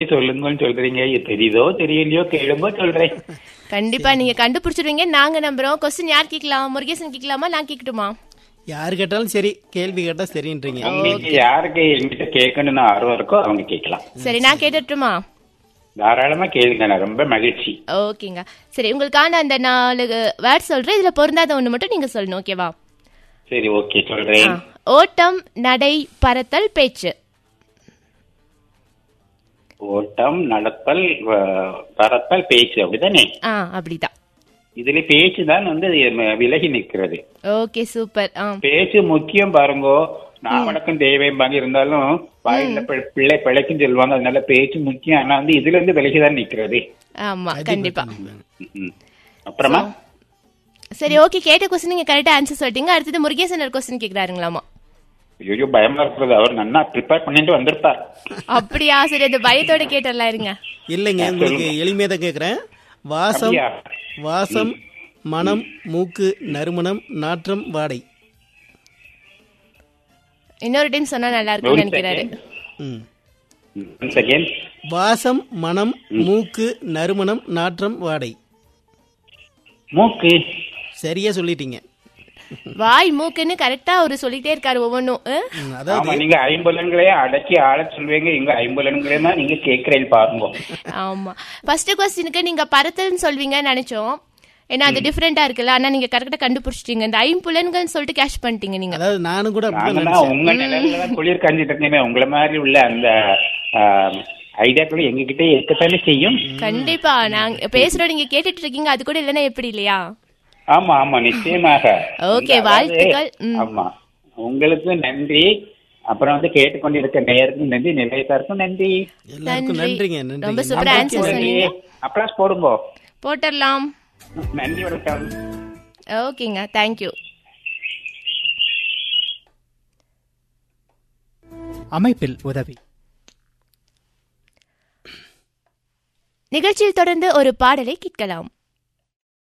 சொல்லுங்கன்னு சொல்றீங்க இது தெரியுதோ தெரியலையோ கேளும்போ சொல்றேன் கண்டிப்பா நீங்க கண்டுபிடிச்சிருவீங்க நாங்க நம்புறோம் கொஸ்டின் யார் கேட்கலாம் முருகேசன் கேட்கலாமா நான் கேட்கட்டுமா யாரு கேட்டாலும் சரி கேள்வி கேட்டா சரின்றீங்க உங்களுக்கு யாருக்கு என்கிட்ட கேட்கணும்னு ஆர்வம் இருக்கோ அவங்க கேட்கலாம் சரி நான் கேட்டுட்டுமா தாராளமா கேளுங்க நான் ரொம்ப மகிழ்ச்சி ஓகேங்க சரி உங்களுக்கான அந்த நாலு வேர்ட் சொல்றேன் இதுல பொருந்தாத ஒண்ணு மட்டும் நீங்க சொல்லணும் ஓகேவா சரி ஓகே சொல்றேன் ஆ. ஓட்டம் நடை பறத்தல் பேச்சு ஓட்டம் நடத்தல் வ- பறத்தல் பேச்சு அப்படிதானே ஆ அப்படிதான் இதுல பேச்சு தான் வந்து ம- விலகி நிற்கிறது ஓகே சூப்பர் ஆ பேச்சு முக்கியம் பாருங்கோ நான் வணக்கம் தேவைம்பாங்க இருந்தாலும் வாயில பி- பிள்ளை பிழைக்கும் சொல்லுவாங்க அதனால பேச்சு முக்கியம் ஆனா வந்து இதுல இருந்து விலகிதான் நிக்கிறது ஆமா கண்டிப்பா ம். அப்புறமா சரி ஓகே கேட்ட கொஸ்டின் நீங்க கரெக்டா ஆன்சர் சொல்லிட்டீங்க அடுத்தது முருகேசன் ஒரு கொஸ்டின் கேக்குறாருங்களாமா ஐயோ பயமா இருக்கிறது அவர் நல்லா ப்ரிப்பேர் பண்ணிட்டு வந்திருப்பார் அப்படியா சரி அது பயத்தோட கேட்டலாம் இருங்க இல்லைங்க உங்களுக்கு எளிமையா தான் கேக்குறேன் வாசம் அப்படியா? வாசம் மனம் மூக்கு நறுமணம் நாற்றம் வாடை இன்னொரு டைம் சொன்னா நல்லா இருக்கும்னு நினைக்கிறாரு ம் செகண்ட் வாசம் மனம் மூக்கு நறுமணம் நாற்றம் வாடை மூக்கு சரியா சொல்லிட்டீங்க வாய் மூக்குன்னு கரெக்டா அவரு சொல்லிட்டே இருக்காரு ஒவ்வொன்றும் ம், அதாவது ஆமா நீங்க ஐம்புலன்களே அடக்கி ஆள சொல்வீங்க இங்க ஐம்புலன்களே தான் நீங்க கேக்குறீங்க பாருங்க ஆமா ஃபர்ஸ்ட் கொஸ்டினுக்கு நீங்க பறத்தல்னு சொல்வீங்கன்னு நினைச்சோம் ஏன்னா அது டிஃப்ரெண்டா இருக்குல்ல ஆனா நீங்க கரெக்டா கண்டுபிடிச்சிட்டீங்க இந்த ஐம்புலன்கள் சொல்லிட்டு கேஷ் பண்ணிட்டீங்க நீங்க அதாவது நானும் கூட அப்படிதான் நாங்கன்னா உங்க நிலையில தான் குளிர் காஞ்சிட்டு இருக்கேன் உங்களை மாதிரி உள்ள அந்த ஐடியாக்கள் எங்க கிட்டே இருக்கத்தானே செய்யும் கண்டிப்பா நாங்க பேசுறோம் நீங்க கேட்டுட்டு இருக்கீங்க அது கூட இல்லைன்னா எப்படி இல்லையா ஆமா ஆமா நிச்சயமாக Okay, அதாவது, வாழ்த்துக்கள். ம். ஆமா உங்களுக்கு நன்றி அப்புறம் வந்து கேட்டுக்கொண்டிருக்க நேயருக்கும் நன்றி நிலையத்தாருக்கும் நன்றி எல்லாருக்கும் நன்றி. நன்றிங்க ரொம்ப நன்றிங்க சூப்பரா ஆன்சர் சொன்னீங்க அப்ளாஸ் போடுங்க போட்டுடலாம் நன்றி வணக்கம் ஓகேங்க தேங்க்யூ அமைப்பில் உதவி நிகழ்ச்சியில் தொடர்ந்து ஒரு பாடலை கேட்கலாம்